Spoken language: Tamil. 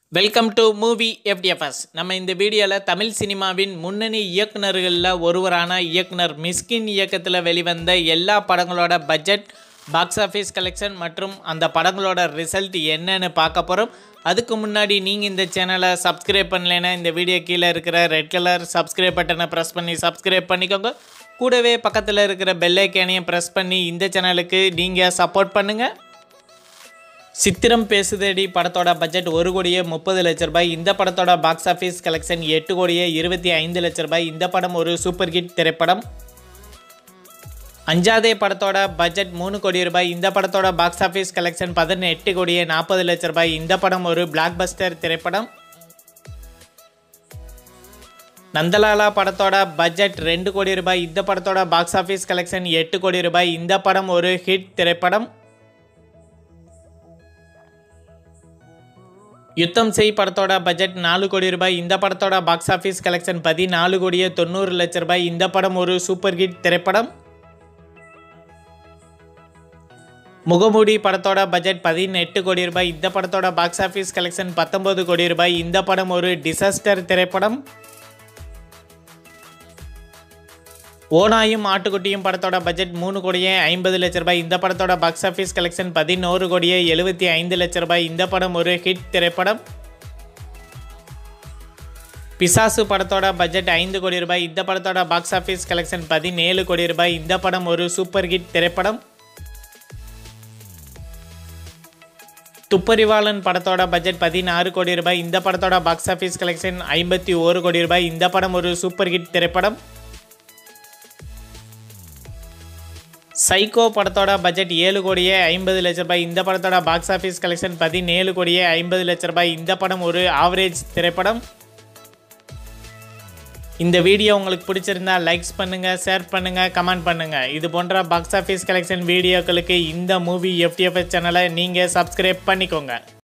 வெல்கம் டு மூவி எஃப்டிஎஃப்எஸ் நம்ம இந்த வீடியோவில் தமிழ் சினிமாவின் முன்னணி இயக்குனர்களில் ஒருவரான இயக்குனர் மிஸ்கின் இயக்கத்தில் வெளிவந்த எல்லா படங்களோட பட்ஜெட் பாக்ஸ் ஆஃபீஸ் கலெக்ஷன் மற்றும் அந்த படங்களோட ரிசல்ட் என்னன்னு பார்க்க போகிறோம் அதுக்கு முன்னாடி நீங்கள் இந்த சேனலை சப்ஸ்கிரைப் பண்ணலைன்னா இந்த வீடியோ கீழே இருக்கிற ரெட் கலர் சப்ஸ்கிரைப் பட்டனை ப்ரெஸ் பண்ணி சப்ஸ்கிரைப் பண்ணிக்கோங்க கூடவே பக்கத்தில் இருக்கிற பெல் ஐக்கானையும் ப்ரெஸ் பண்ணி இந்த சேனலுக்கு நீங்கள் சப்போர்ட் பண்ணுங்கள் சித்திரம் பேசுதடி படத்தோட பட்ஜெட் ஒரு கோடியே முப்பது லட்ச ரூபாய் இந்த படத்தோட பாக்ஸ் ஆஃபீஸ் கலெக்ஷன் எட்டு கோடியே இருபத்தி ஐந்து லட்ச ரூபாய் இந்த படம் ஒரு சூப்பர் ஹிட் திரைப்படம் அஞ்சாதே படத்தோட பட்ஜெட் மூணு கோடி ரூபாய் இந்த படத்தோட பாக்ஸ் ஆஃபீஸ் கலெக்ஷன் பதினெட்டு கோடியே நாற்பது லட்ச ரூபாய் இந்த படம் ஒரு பிளாக் பஸ்டர் திரைப்படம் நந்தலாலா படத்தோட பட்ஜெட் ரெண்டு கோடி ரூபாய் இந்த படத்தோட பாக்ஸ் ஆஃபீஸ் கலெக்ஷன் எட்டு கோடி ரூபாய் இந்த படம் ஒரு ஹிட் திரைப்படம் யுத்தம் செய் படத்தோட பட்ஜெட் நாலு கோடி ரூபாய் இந்த படத்தோட பாக்ஸ் ஆஃபீஸ் கலெக்ஷன் பதினாலு கோடியே தொண்ணூறு லட்ச ரூபாய் இந்த படம் ஒரு சூப்பர் ஹிட் திரைப்படம் முகமூடி படத்தோட பட்ஜெட் பதினெட்டு கோடி ரூபாய் இந்த படத்தோட பாக்ஸ் ஆஃபீஸ் கலெக்ஷன் பத்தொன்பது கோடி ரூபாய் இந்த படம் ஒரு டிசாஸ்டர் திரைப்படம் ஓனாயும் ஆட்டுக்குட்டியும் படத்தோட பட்ஜெட் மூணு கோடியே ஐம்பது லட்ச ரூபாய் இந்த படத்தோட பாக்ஸ் ஆஃபீஸ் கலெக்ஷன் பதினோரு கோடியே எழுபத்தி ஐந்து லட்ச ரூபாய் இந்த படம் ஒரு ஹிட் திரைப்படம் பிசாசு படத்தோட பட்ஜெட் ஐந்து கோடி ரூபாய் இந்த படத்தோட பாக்ஸ் ஆஃபீஸ் கலெக்ஷன் பதினேழு கோடி ரூபாய் இந்த படம் ஒரு சூப்பர் ஹிட் திரைப்படம் துப்பறிவாளன் படத்தோட பட்ஜெட் பதினாறு கோடி ரூபாய் இந்த படத்தோட பாக்ஸ் ஆஃபீஸ் கலெக்ஷன் ஐம்பத்தி ஒரு கோடி ரூபாய் இந்த படம் ஒரு சூப்பர் ஹிட் திரைப்படம் சைக்கோ படத்தோட பட்ஜெட் ஏழு கோடியே ஐம்பது லட்ச ரூபாய் இந்த படத்தோட பாக்ஸ் ஆஃபீஸ் கலெக்ஷன் பதினேழு கோடியே ஐம்பது லட்ச ரூபாய் இந்த படம் ஒரு ஆவரேஜ் திரைப்படம் இந்த வீடியோ உங்களுக்கு பிடிச்சிருந்தா லைக்ஸ் பண்ணுங்கள் ஷேர் பண்ணுங்கள் கமெண்ட் பண்ணுங்கள் இது போன்ற பாக்ஸ் ஆஃபீஸ் கலெக்ஷன் வீடியோக்களுக்கு இந்த மூவி எஃப்டிஎஃப்எஸ் சேனலை நீங்கள் சப்ஸ்கிரைப் பண்ணிக்கோங்க